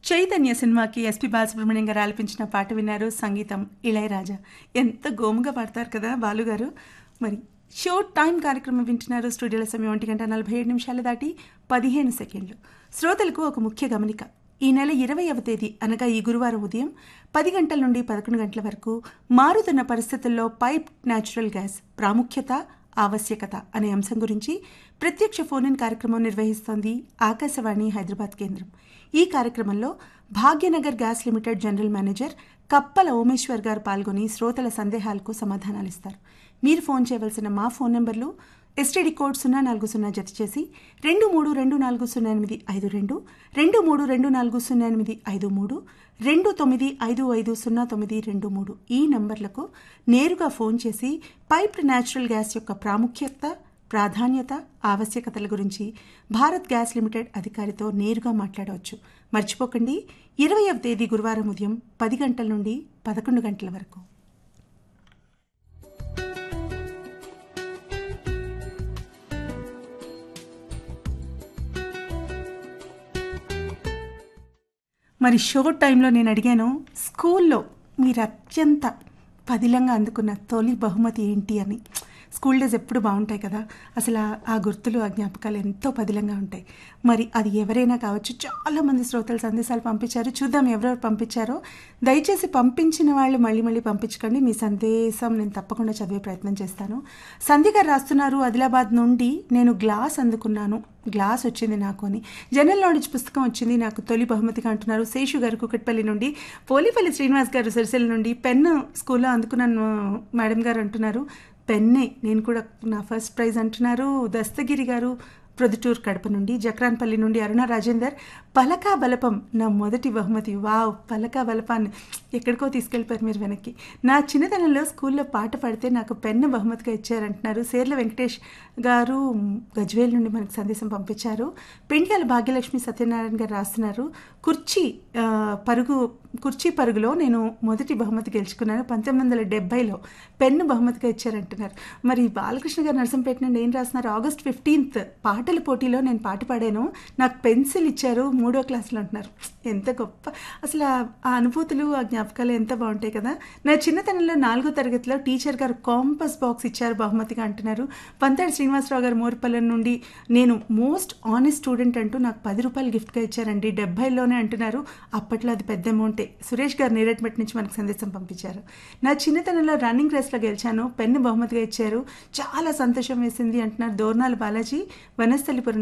చైతన్య సినిమాకి ఎస్పి బాలసుబ్రహ్మణ్యం గారు ఆలపించిన పాట విన్నారు సంగీతం ఇళయరాజా ఎంత గోముగా పాడతారు కదా బాలుగారు మరి షో టైం కార్యక్రమం వింటున్నారు స్టూడియోల సమయం ఒంటి గంట నలభై ఏడు నిమిషాలు దాటి పదిహేను సెకండ్లు శ్రోతలకు ఒక ముఖ్య గమనిక ఈ నెల ఇరవైవ తేదీ అనగా ఈ గురువారం ఉదయం పది గంటల నుండి పదకొండు గంటల వరకు మారుతున్న పరిస్థితుల్లో పైప్ న్యాచురల్ గ్యాస్ ప్రాముఖ్యత ఆవశ్యకత అనే అంశం గురించి ప్రత్యక్ష ఫోన్ ఇన్ కార్యక్రమం నిర్వహిస్తోంది ఆకాశవాణి హైదరాబాద్ కేంద్రం ఈ కార్యక్రమంలో Bhagyanagar gas limited general manager Kappala Omeshwar గారు పాల్గొని శ్రోతల సందేహాలకు సమాధానాలు ఇస్తారు మీరు ఫోన్ చేయవలసిన మా ఫోన్ నెంబర్లు ఎస్టీడీ కోడ్ సున్నా నాలుగు సున్నా జత చేసి రెండు మూడు రెండు నాలుగు సున్నా ఎనిమిది ఐదు రెండు రెండు మూడు రెండు నాలుగు సున్నా ఎనిమిది ఐదు మూడు రెండు తొమ్మిది ఐదు ఐదు సున్నా తొమ్మిది రెండు మూడు ఈ నంబర్లకు నేరుగా ఫోన్ చేసి పైప్డ్ న్యాచురల్ గ్యాస్ యొక్క ప్రాముఖ్యత ప్రాధాన్యత ఆవశ్యకతల గురించి భారత్ గ్యాస్ లిమిటెడ్ అధికారితో నేరుగా మాట్లాడవచ్చు మర్చిపోకండి ఇరవైవ తేదీ గురువారం ఉదయం పది గంటల నుండి పదకొండు గంటల వరకు మరి షో టైంలో నేను అడిగాను స్కూల్లో మీరు అత్యంత పదిలంగా అందుకున్న తొలి బహుమతి ఏంటి అని స్కూల్ డేస్ ఎప్పుడు బాగుంటాయి కదా అసలు ఆ- ఆ గుర్తులు ఆ జ్ఞాపకాలు ఎంతో పదిలంగా ఉంటాయి మరి అది ఎవరైనా కావచ్చు చాలా మంది శ్రోతలు సందేశాలు పంపించారు చూద్దాం ఎవరెవరు పంపించారో దయచేసి పంపించిన వాళ్ళు మళ్ళీ మళ్ళీ పంపించకండి మీ సందేశం నేను తప్పకుండా చదివే ప్రయత్నం చేస్తాను సంధ్య గారు రాస్తున్నారు ఆదిలాబాద్ నుండి నేను గ్లాస్ అందుకున్నాను గ్లాస్ వచ్చింది నాకు అని జనరల్ నాలెడ్జ్ పుస్తకం వచ్చింది నాకు తొలి బహుమతిగా అంటున్నారు శేషు గారు కుకట్పల్లి నుండి పోలిపల్లి శ్రీనివాస్ గారు సిరిసిల్ల నుండి పెన్ను స్కూల్లో అందుకున్నాను మేడం గారు అంటున్నారు పెన్నే నేను కూడా నా ఫస్ట్ ప్రైజ్ అంటున్నారు దస్తగిరి గారు ప్రొద్దుటూరు కడప నుండి జక్రాన్పల్లి నుండి అరుణ రాజేందర్ పలకా బలపం నా మొదటి బహుమతి వావ్ పలకా బలపాన్ని ఎక్కడికో తీసుకెళ్ళిపోయారు మీరు వెనక్కి నా చిన్నతనంలో స్కూల్లో పాట పాడితే నాకు పెన్ను బహుమతిగా ఇచ్చారంటున్నారు సేర్ల వెంకటేష్ గారు గజ్వేల్ నుండి మనకు సందేశం పంపించారు పెండ్యాల భాగ్యలక్ష్మి సత్యనారాయణ గారు రాస్తున్నారు కుర్చీ ఆ, పరుగు కుర్చీ పరుగులో నేను మొదటి బహుమతి గెలుచుకున్నాను పంతొమ్మిది వందల డెబ్బైలో పెన్ను బహుమతిగా ఇచ్చారంటున్నారు మరి బాలకృష్ణ గారు నరసంపేట నుండి ఏం రాస్తున్నారు ఆగస్ట్ ఫిఫ్టీన్త్ పాటల పోటీలో నేను పాట పాడాను నాకు పెన్సిల్ ఇచ్చారు మూడో క్లాస్లో అంటున్నారు ఎంత గొప్ప అసలు ఆ- ఆ అనుభూతులు ఆ జ్ఞాపకాలు ఎంత బాగుంటాయి కదా నా చిన్నతనంలో నాలుగో తరగతిలో టీచర్ గారు కాంపస్ బాక్స్ ఇచ్చారు బహుమతిగా అంటున్నారు పంతాడు శ్రీనివాసరావు గారు మోరిపల్లె నుండి నేను మోస్ట్ ఆనెస్ట్ స్టూడెంట్ అంటూ నాకు పది రూపాయలు గిఫ్ట్గా ఇచ్చారండి డెబ్బైలోనే అంటున్నారు అప్పట్లో అది పెద్ద అమౌంటే సురేష్ గారు నేరేట్మెట్ నుంచి మనకు సందేశం పంపించారు నా చిన్నతనంలో రన్నింగ్ రేస్లో గెలిచాను పెన్ను బహుమతిగా ఇచ్చారు చాలా సంతోషం వేసింది అంటున్నారు దోర్నాల బాలాజీ వనస్థలిపురం